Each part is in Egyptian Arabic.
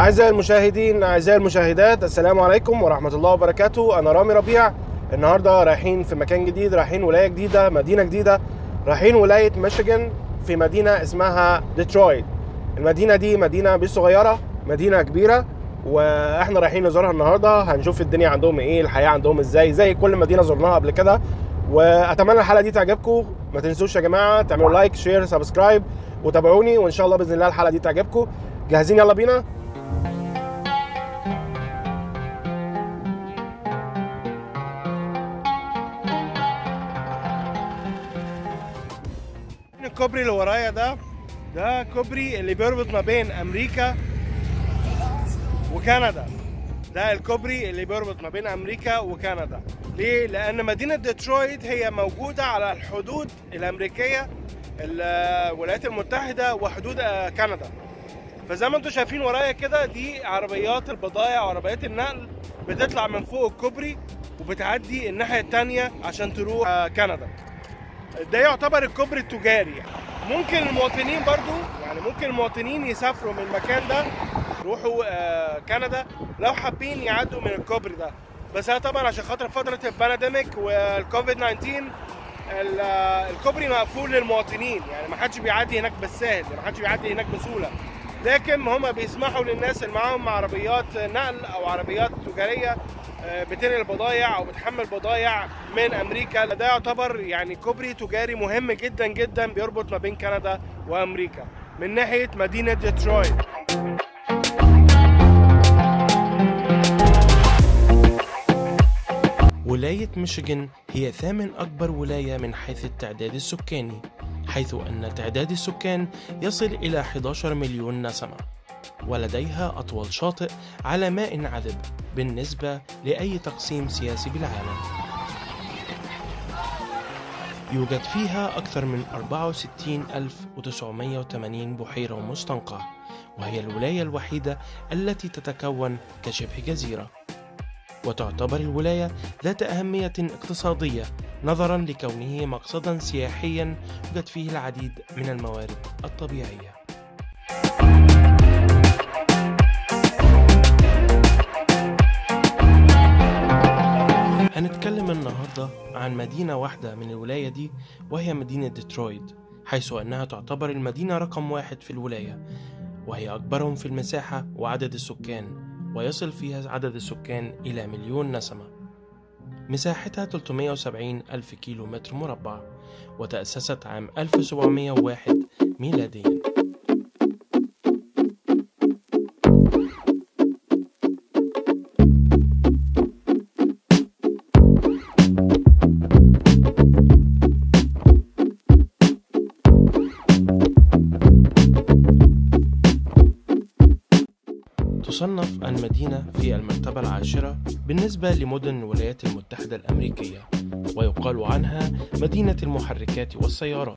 أعزائي المشاهدين أعزائي المشاهدات السلام عليكم ورحمة الله وبركاته أنا رامي ربيع النهاردة رايحين في مكان جديد رايحين ولاية جديدة مدينة جديدة رايحين ولاية ميشيغان في مدينة اسمها ديترويت المدينة دي مدينة مش صغيرة مدينة كبيرة واحنا رايحين نزورها النهارده هنشوف الدنيا عندهم ايه الحياه عندهم ازاي زي كل مدينه زرناها قبل كده واتمنى الحلقه دي تعجبكم ما تنسوش يا جماعه تعملوا لايك شير سبسكرايب وتابعوني وان شاء الله باذن الله الحلقه دي تعجبكم جاهزين يلا بينا الكوبري اللي ورايا ده ده كوبري اللي بيربط ما بين امريكا وكندا ده الكوبري اللي بيربط ما بين امريكا وكندا ليه لان مدينه ديترويت هي موجوده على الحدود الامريكيه الولايات المتحده وحدود كندا فزي ما انتم شايفين ورايا كده دي عربيات البضائع وعربيات النقل بتطلع من فوق الكوبري وبتعدي الناحيه الثانيه عشان تروح كندا ده يعتبر الكوبري التجاري ممكن المواطنين برضو يعني ممكن المواطنين يسافروا من المكان ده يروحوا آه كندا لو حابين يعدوا من الكوبري ده بس هي طبعا عشان خاطر فتره البانديميك والكوفيد 19 الكوبري مقفول للمواطنين يعني ما حدش بيعدي هناك بالسهل ما حدش بيعدي هناك بسهوله لكن هم بيسمحوا للناس اللي معاهم عربيات نقل او عربيات تجاريه بتنقل بضايع او بتحمل بضايع من امريكا ده يعتبر يعني كوبري تجاري مهم جدا جدا بيربط ما بين كندا وامريكا من ناحيه مدينه ديترويت ولاية ميشيغان هي ثامن أكبر ولاية من حيث التعداد السكاني حيث أن تعداد السكان يصل إلى 11 مليون نسمة ولديها أطول شاطئ على ماء عذب بالنسبة لأي تقسيم سياسي بالعالم يوجد فيها أكثر من 64980 بحيرة ومستنقع وهي الولاية الوحيدة التي تتكون كشبه جزيرة وتعتبر الولاية ذات أهمية اقتصادية نظرا لكونه مقصدا سياحيا يوجد فيه العديد من الموارد الطبيعيه هنتكلم النهاردة عن مدينة واحدة من الولاية دي وهي مدينة ديترويت حيث أنها تعتبر المدينة رقم واحد في الولاية وهي أكبرهم في المساحة وعدد السكان ويصل فيها عدد السكان إلى مليون نسمة مساحتها 370 ألف كيلو متر مربع وتأسست عام 1701 ميلادياً تصنف المدينة في المرتبة العاشرة بالنسبة لمدن الولايات المتحدة الأمريكية ويقال عنها مدينة المحركات والسيارات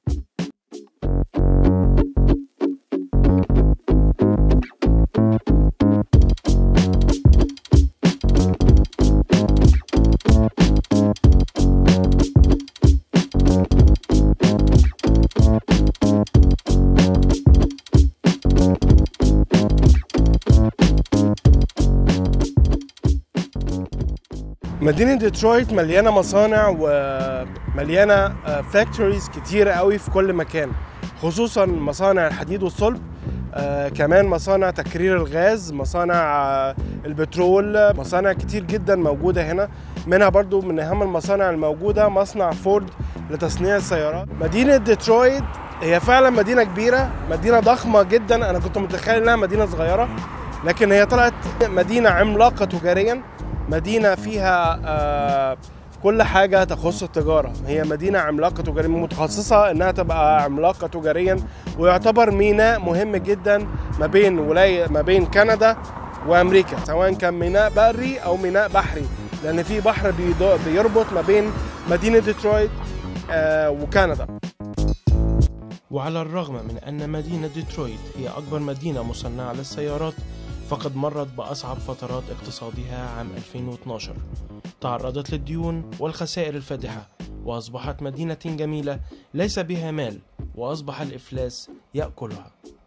مدينة ديترويت مليانة مصانع ومليانة فاكتوريز كتيرة قوي في كل مكان خصوصا مصانع الحديد والصلب آه كمان مصانع تكرير الغاز مصانع آه البترول مصانع كتير جدا موجودة هنا منها برضو من أهم المصانع الموجودة مصنع فورد لتصنيع السيارات مدينة ديترويت هي فعلا مدينة كبيرة مدينة ضخمة جدا أنا كنت متخيل إنها مدينة صغيرة لكن هي طلعت مدينة عملاقة تجاريا مدينة فيها آه كل حاجة تخص التجارة هي مدينة عملاقة تجاريا متخصصة انها تبقى عملاقة تجاريا ويعتبر ميناء مهم جدا ما بين ولاية ما بين كندا وامريكا سواء كان ميناء بري او ميناء بحري لان في بحر بيربط ما بين مدينة ديترويت آه وكندا وعلى الرغم من أن مدينة ديترويت هي أكبر مدينة مصنعة للسيارات فقد مرت بأصعب فترات اقتصادها عام 2012 تعرضت للديون والخسائر الفادحة وأصبحت مدينة جميلة ليس بها مال وأصبح الإفلاس يأكلها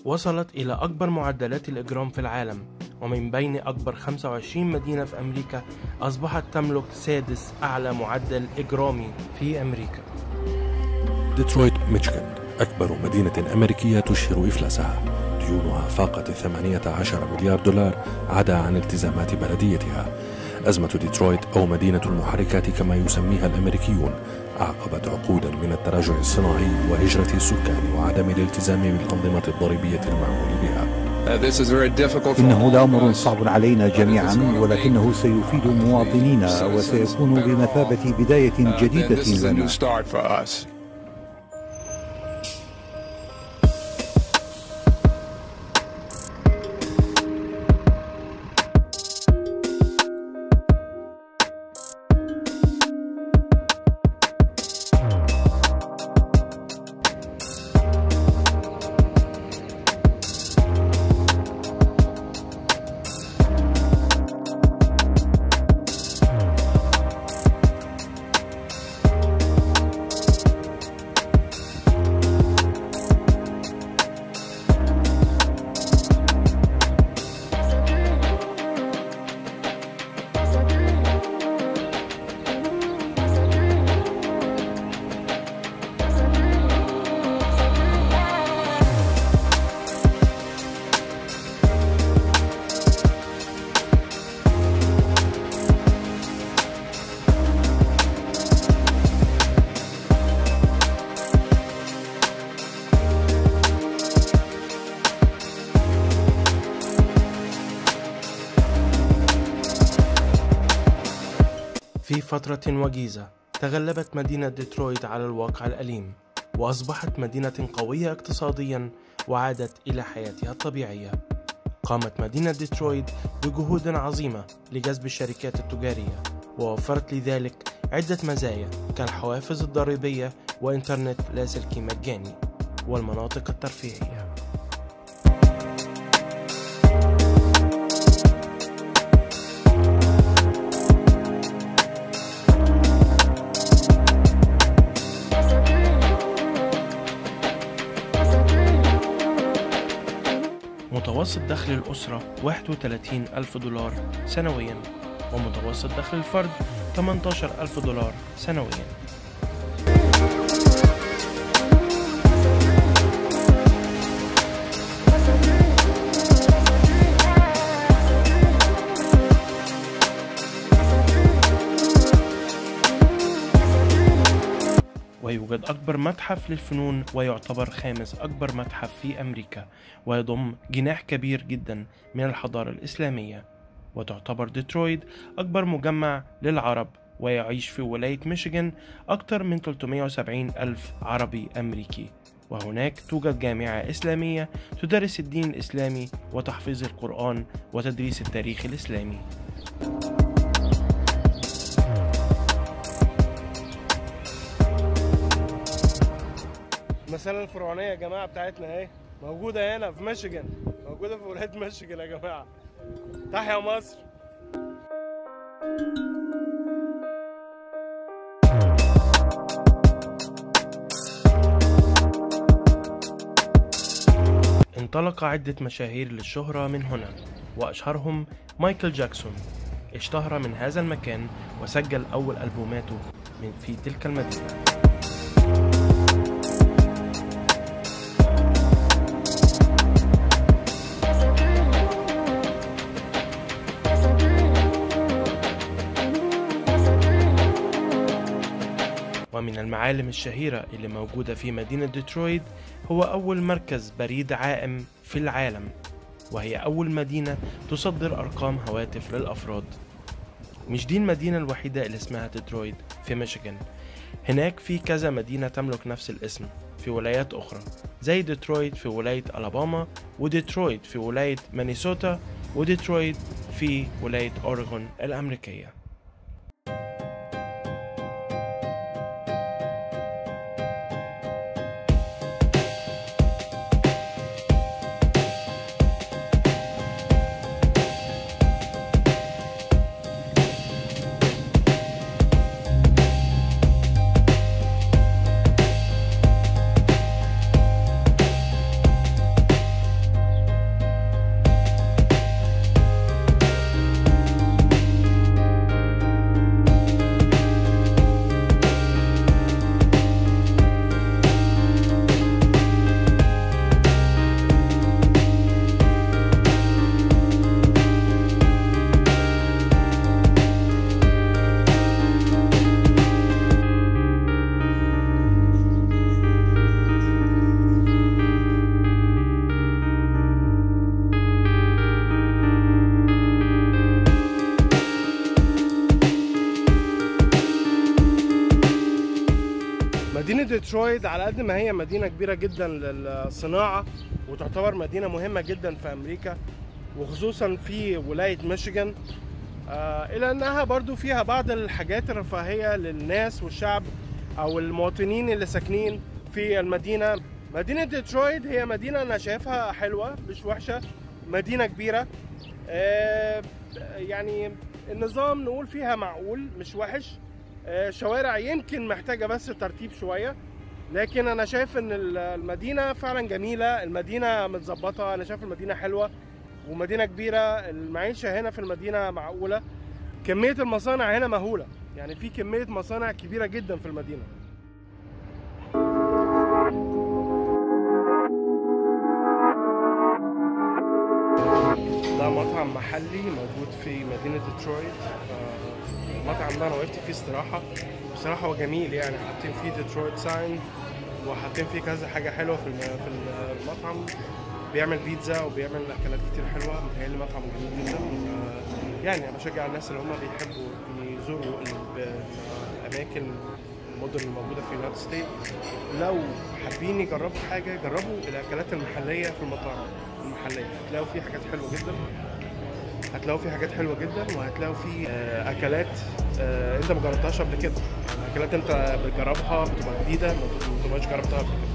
وصلت إلى أكبر معدلات الإجرام في العالم ومن بين أكبر 25 مدينة في أمريكا أصبحت تملك سادس أعلى معدل إجرامي في أمريكا ديترويت ميشيغان أكبر مدينة أمريكية تشهر إفلاسها ديونها فاقت 18 مليار دولار عدا عن التزامات بلديتها أزمة ديترويت أو مدينة المحركات كما يسميها الأمريكيون أعقبت عقودا من التراجع الصناعي وهجرة السكان وعدم الالتزام بالأنظمة الضريبية المعمول بها إنه لأمر صعب علينا جميعا ولكنه سيفيد مواطنينا وسيكون بمثابة بداية جديدة لنا في فترة وجيزة تغلبت مدينة ديترويت على الواقع الأليم وأصبحت مدينة قوية اقتصاديا وعادت إلى حياتها الطبيعية قامت مدينة ديترويت بجهود عظيمة لجذب الشركات التجارية ووفرت لذلك عدة مزايا كالحوافز الضريبية وإنترنت لاسلكي مجاني والمناطق الترفيهية متوسط دخل الأسرة 31 ألف دولار سنويا ومتوسط دخل الفرد 18 ألف دولار سنويا ويوجد أكبر متحف للفنون ويعتبر خامس أكبر متحف في أمريكا ويضم جناح كبير جدا من الحضارة الإسلامية وتعتبر ديترويت أكبر مجمع للعرب ويعيش في ولاية ميشيغان أكثر من 370 ألف عربي أمريكي وهناك توجد جامعة إسلامية تدرس الدين الإسلامي وتحفيظ القرآن وتدريس التاريخ الإسلامي المسألة الفرعونية يا جماعة بتاعتنا اهي موجودة هنا في ميشيغان موجودة في ولاية ميشيغان يا جماعة تحيا مصر انطلق عدة مشاهير للشهرة من هنا وأشهرهم مايكل جاكسون اشتهر من هذا المكان وسجل أول ألبوماته من في تلك المدينة ومن المعالم الشهيرة اللي موجودة في مدينة ديترويت هو أول مركز بريد عائم في العالم وهي أول مدينة تصدر أرقام هواتف للأفراد مش دي المدينة الوحيدة اللي اسمها ديترويت في ميشيغان هناك في كذا مدينة تملك نفس الاسم في ولايات أخرى زي ديترويت في ولاية ألاباما وديترويت في ولاية مينيسوتا وديترويت في ولاية أوريغون الأمريكية ديترويت على قد ما هي مدينة كبيرة جدا للصناعة وتعتبر مدينة مهمة جدا في أمريكا وخصوصا في ولاية ميشيغان آه إلا أنها برضو فيها بعض الحاجات الرفاهية للناس والشعب أو المواطنين اللي ساكنين في المدينة مدينة ديترويت هي مدينة أنا شايفها حلوة مش وحشة مدينة كبيرة آه يعني النظام نقول فيها معقول مش وحش آه شوارع يمكن محتاجة بس ترتيب شوية لكن انا شايف ان المدينه فعلا جميله المدينه متظبطه انا شايف المدينه حلوه ومدينه كبيره المعيشه هنا في المدينه معقوله كميه المصانع هنا مهوله يعني في كميه مصانع كبيره جدا في المدينه ده مطعم محلي موجود في مدينه ديترويت المطعم ده انا وقفت فيه استراحه بصراحه هو جميل يعني حاطين فيه ديترويت ساين وحاطين فيه كذا حاجه حلوه في في المطعم بيعمل بيتزا وبيعمل اكلات كتير حلوه متهيألي مطعم جميل جدا يعني انا بشجع الناس اللي هم بيحبوا يزوروا الاماكن المدن الموجوده في اليونايتد ستيت لو حابين يجربوا حاجه جربوا الاكلات المحليه في المطاعم المحليه هتلاقوا فيه حاجات حلوه جدا هتلاقوا فيه حاجات حلوه جدا وهتلاقوا فيه اكلات انت ما جربتهاش قبل كده اكلات انت بتجربها بتبقى جديده ما بتبقاش جربتها قبل كده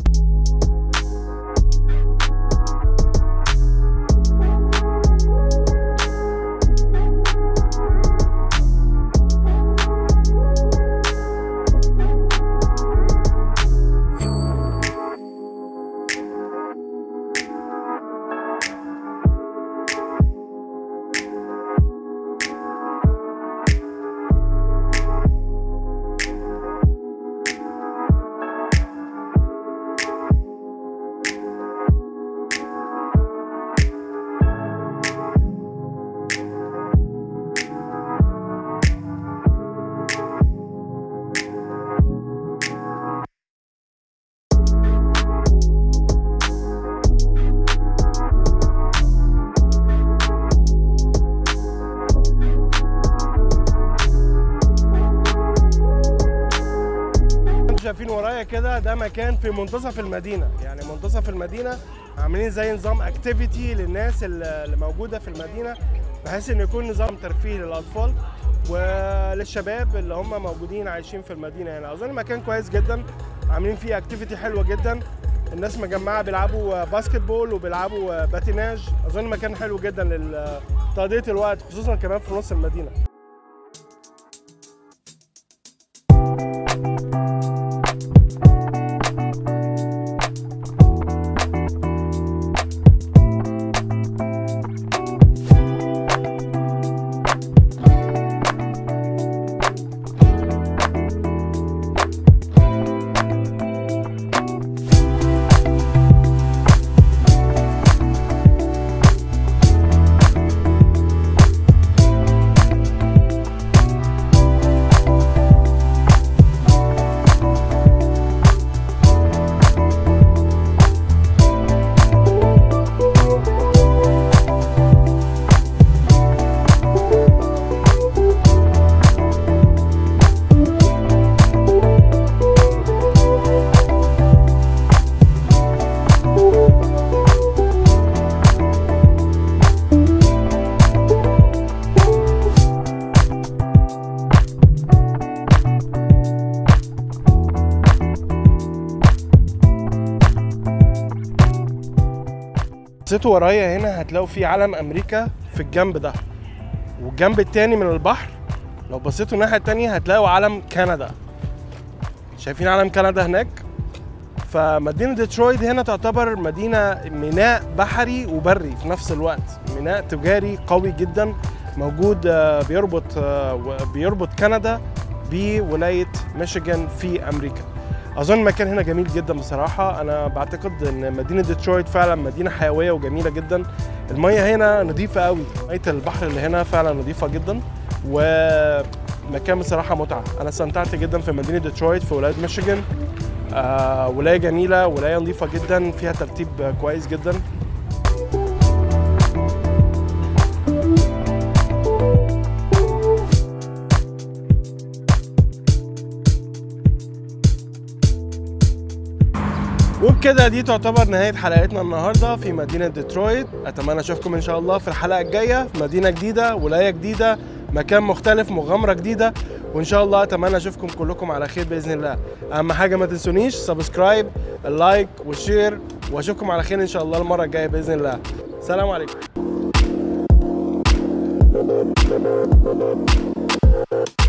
شايفين ورايا كده ده مكان في منتصف المدينه يعني منتصف المدينه عاملين زي نظام اكتيفيتي للناس اللي موجوده في المدينه بحيث انه يكون نظام ترفيه للاطفال وللشباب اللي هم موجودين عايشين في المدينه يعني اظن مكان كويس جدا عاملين فيه اكتيفيتي حلوه جدا الناس مجمعه بيلعبوا باسكت بول وبيلعبوا باتيناج اظن مكان حلو جدا لتقضيه الوقت خصوصا كمان في نص المدينه بصيتوا ورايا هنا هتلاقوا في علم امريكا في الجنب ده والجنب التاني من البحر لو بصيتوا الناحيه التانيه هتلاقوا علم كندا شايفين علم كندا هناك فمدينه ديترويت هنا تعتبر مدينه ميناء بحري وبري في نفس الوقت ميناء تجاري قوي جدا موجود بيربط بيربط كندا بولايه ميشيغان في امريكا اظن المكان هنا جميل جدا بصراحه انا بعتقد ان مدينه ديترويت فعلا مدينه حيويه وجميله جدا الميه هنا نظيفه قوي ميه البحر اللي هنا فعلا نظيفه جدا ومكان بصراحه متعه انا استمتعت جدا في مدينه ديترويت في ولايه ميشيغان آه ولايه جميله ولايه نظيفه جدا فيها ترتيب كويس جدا وبكده دي تعتبر نهاية حلقتنا النهاردة في مدينة ديترويت أتمنى أشوفكم إن شاء الله في الحلقة الجاية في مدينة جديدة ولاية جديدة مكان مختلف مغامرة جديدة وإن شاء الله أتمنى أشوفكم كلكم على خير بإذن الله أهم حاجة ما تنسونيش سبسكرايب اللايك والشير وأشوفكم على خير إن شاء الله المرة الجاية بإذن الله سلام عليكم